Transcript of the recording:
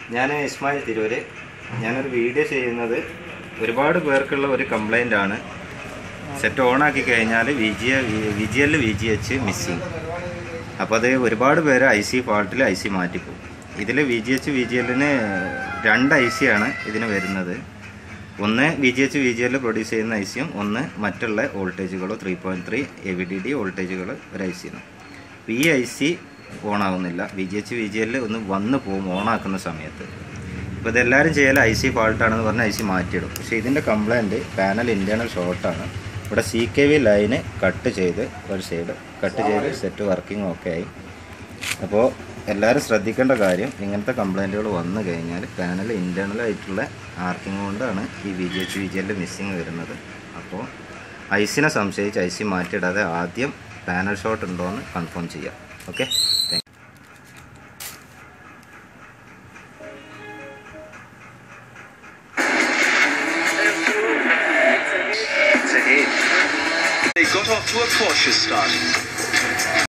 ഞാൻ ഇസ്മായിൽ തിരൂര് ഞാനൊരു വീഡിയോ ചെയ്യുന്നത് ഒരുപാട് പേർക്കുള്ള ഒരു കംപ്ലൈൻ്റ് ആണ് സെറ്റ് ഓൺ ആക്കി കഴിഞ്ഞാൽ V G V G L V G H missing അപ്പോൾ അത് ഒരുപാട് പേര് ഐ സി ഫാൾട്ടിൽ ഐ സി മാറ്റിപ്പോകും ഇതിൽ V G H V G എല്ലിന് രണ്ട് ഐ സി ആണ് ഇതിന് വരുന്നത് ഒന്ന് V G H V G L produce ചെയ്യുന്ന ഐ സിയും ഒന്ന് മറ്റുള്ള വോൾട്ടേജുകളോ three point three A V D D വോൾട്ടേജുകൾ ഒരു ഐ സിയാണ് ഈ ഐ സി ഓൺ ആവുന്നില്ല V G H V G എല്ലിൽ ഒന്ന് വന്ന് പോകും ഓൺ ആക്കുന്ന സമയത്ത് ഇപ്പോൾ ഇതെല്ലാവരും ചെയ്യൽ ഐ സി ഫാൾട്ടാണെന്ന് പറഞ്ഞ് ഐ സി മാറ്റിയിടും പക്ഷേ ഇതിൻ്റെ കംപ്ലൈൻറ്റ് പാനൽ ഇൻറ്റേർണൽ ഷോർട്ടാണ് ഇവിടെ സി കെ വി ലൈന് കട്ട് ചെയ്ത് ഒരു സൈഡ് കട്ട് ചെയ്ത് സെറ്റ് വർക്കിംഗ് ഓക്കെ ആയി അപ്പോൾ എല്ലാവരും ശ്രദ്ധിക്കേണ്ട കാര്യം ഇങ്ങനത്തെ കംപ്ലൈൻറ്റുകൾ വന്നു കഴിഞ്ഞാൽ പാനൽ ഇൻറ്റേർണൽ ആയിട്ടുള്ള ആർക്കിംഗ് കൊണ്ടാണ് ഈ V G H V G എല്ലിൽ മിസ്സിങ് വരുന്നത് അപ്പോൾ ഐസിനെ സംശയിച്ച് ഐ സി മാറ്റിയിടാതെ ആദ്യം പാനൽ ഷോട്ട് ഉണ്ടോ എന്ന് കൺഫേം ചെയ്യാം okay thank They got off to a cautious start.